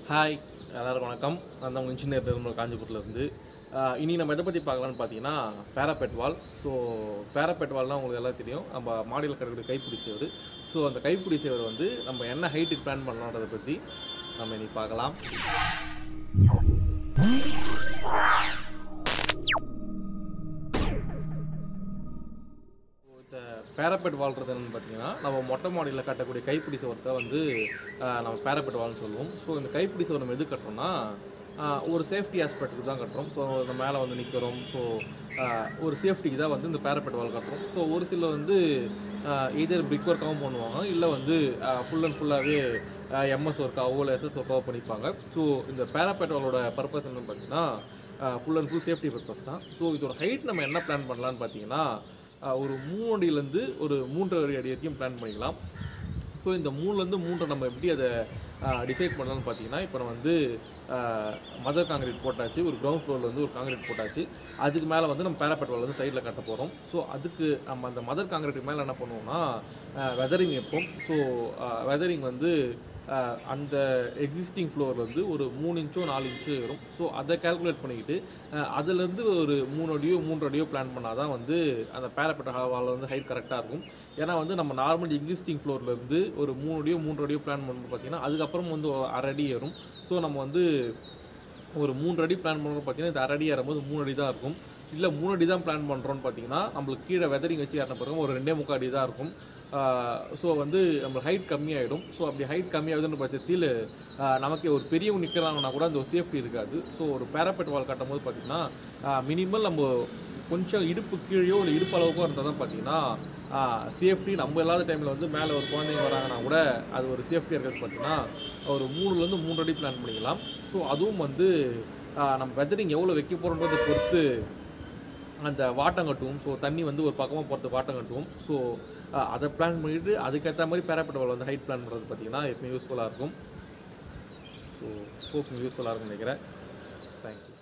hi எல்லாருக்கும் வணக்கம் நான் தான் உங்கள் இன்ஜினியர் நிர்மல் காஞ்சிபுரத்துலேருந்து இனி நம்ம எதை பற்றி பார்க்கலாம்னு பார்த்தீங்கன்னா பேராபெட் வால் ஸோ பேராபெட் வால்னால் உங்களுக்கு எல்லாம் தெரியும் நம்ம மாடியில் கிடக்கூடிய கைப்பிடி சேவர் ஸோ அந்த கைப்பிடி சேவர் வந்து நம்ம என்ன ஹைட்டுக்கு பிளான் பண்ணலான்றதை பற்றி நம்ம இன்னைக்கு பார்க்கலாம் இந்த பேரப்பெட் வாழ்றது என்னன்னு பார்த்தீங்கன்னா நம்ம மொட்டை மாடியில் கட்டக்கூடிய கைப்பிடி சுவரத்தை வந்து ஆஹ், நம்ம பேரப்பெட் வால்னு சொல்லுவோம் ஸோ இந்த கைப்பிடி சுவர் நம்ம எது கட்டுறோம்னா ஆஹ், ஒரு சேஃப்டி ஆஸ்பெக்ட்டுக்கு தான் கட்டுறோம் ஸோ இந்த மேலே வந்து நிற்கிறோம் ஸோ ஒரு சேஃப்டிக்கு தான் வந்து இந்த பேரப்பெட் வால் கட்டுறோம் ஸோ ஒரு சிலர் வந்து இதர் பிக் ஒர்க்காகவும் பண்ணுவாங்க இல்லை வந்து ஃபுல் அண்ட் ஃபுல்லாகவே எம்எஸ் ஒர்க்காவோ இல்லை எஸ்எஸ் ஒர்க்காவோ பண்ணிப்பாங்க ஸோ இந்த பேராபெட் வாலோட பர்பஸ் என்னன்னு பார்த்தீங்கன்னா full and full safety purpose தான் ஸோ இதோட ஹைட் நம்ம என்ன பிளான் பண்ணலான்னு பார்த்தீங்கன்னா ஆஹ் ஒரு மூணு அடியிலேருந்து ஒரு மூன்றரை அடி வரைக்கும் பிளான் பண்ணிக்கலாம் ஸோ இந்த மூணுலேருந்து மூன்றை நம்ம எப்படி அதை டிசைட் பண்ணலாம்னு பார்த்தீங்கன்னா இப்போ நம்ம வந்து மதர் காங்கிரீட் போட்டாச்சு ஒரு கிரவுண்ட் ஃப்ளோரில் வந்து ஒரு காங்கிரீட் போட்டாச்சு அதுக்கு மேலே வந்து நம்ம பேராபெட் வால் வந்து சைடில் கட்ட போகிறோம் ஸோ அதுக்கு நம்ம அந்த மதர் காங்கிரீட்டுக்கு மேலே என்ன பண்ணுவோம்னா வெதரிங் வைப்போம் ஸோ வெதரிங் வந்து ஆஹ் அந்த எக்ஸிஸ்டிங் ஃப்ளோர் வந்து ஒரு மூணு இன்ச்சோ நாலு இன்ச்சோ வரும் ஸோ அதை கால்குலேட் பண்ணிக்கிட்டு ஆஹ் அதுலேருந்து ஒரு மூணு அடியோ மூன்று அடியோ பிளான் பண்ணால் தான் வந்து அந்த பேரப்பெட் வால் வந்து ஹைட் கரெக்டாக இருக்கும் ஏன்னா வந்து நம்ம நார்மல் எக்ஸிஸ்டிங் ஃப்ளோர்லேருந்து ஒரு மூணு அடியோ மூன்று அடியோ பிளான் பண்ணும்போது பார்த்தீங்கன்னா அதுக்கப்புறம் வந்து ஒரு அரை அடி ஏறும் ஸோ நம்ம வந்து ஒரு மூன்று அடி பிளான் பண்ணுறோம் பார்த்தீங்கன்னா இந்த அரை அடி ஏறும்போது மூணு அடி தான் இருக்கும் இல்லை மூணு அடி தான் பிளான் பண்ணுறோன்னு பார்த்தீங்கன்னா நம்மளுக்கு கீழே வெதரிங் வச்சு ஏறின பிறகு ஒரு ரெண்டே முக்கால் அடி தான் இருக்கும் ஸோ வந்து நம்மளுக்கு ஹைட் கம்மியாயிடும் ஸோ அப்படி ஹைட் கம்மியாகுதுன்ற பட்சத்தில் ஆஹ் நமக்கு ஒரு பெரியவங்க நிற்கிறாங்கன்னா கூட அந்த ஒரு சேஃப்டி இருக்காது ஸோ ஒரு பேராபெட் வால் கட்டும் போது பார்த்தீங்கன்னா மினிமல் நம்ம கொஞ்சம் இடுப்பு கீழேயோ இல்லை இடுப்பு அளவுக்கோ இருந்தால் தான் பார்த்தீங்கன்னா சேஃப்டி நம்ம இல்லாத டைமில் வந்து மேலே ஒரு குழந்தைங்க வராங்கன்னா கூட அது ஒரு சேஃப்டியாக இருக்கிறது பார்த்தீங்கன்னா ஒரு மூணுலேருந்து மூணு அடி பிளான் பண்ணிக்கலாம் ஸோ அதுவும் வந்து ஆஹ் நம்ம வெதரிங் எவ்வளோ வைக்க போகிறோன்றதை பொறுத்து அந்த வாட்டம் கட்டுவோம் ஸோ தண்ணி வந்து ஒரு பக்கமாக போகிறது வாட்டம் கட்டுவோம் ஸோ அதை பிளான் பண்ணிவிட்டு அதுக்கேற்ற மாதிரி பேராபெட் வால் வந்து ஹைட் பிளான் பண்ணுறது பார்த்தீங்கன்னா எப்பவுமே யூஸ்ஃபுல்லாக இருக்கும் ஸோ ஹோப் யூஸ்ஃபுல்லாக இருக்கும்னு நினைக்கிறேன் தேங்க்யூ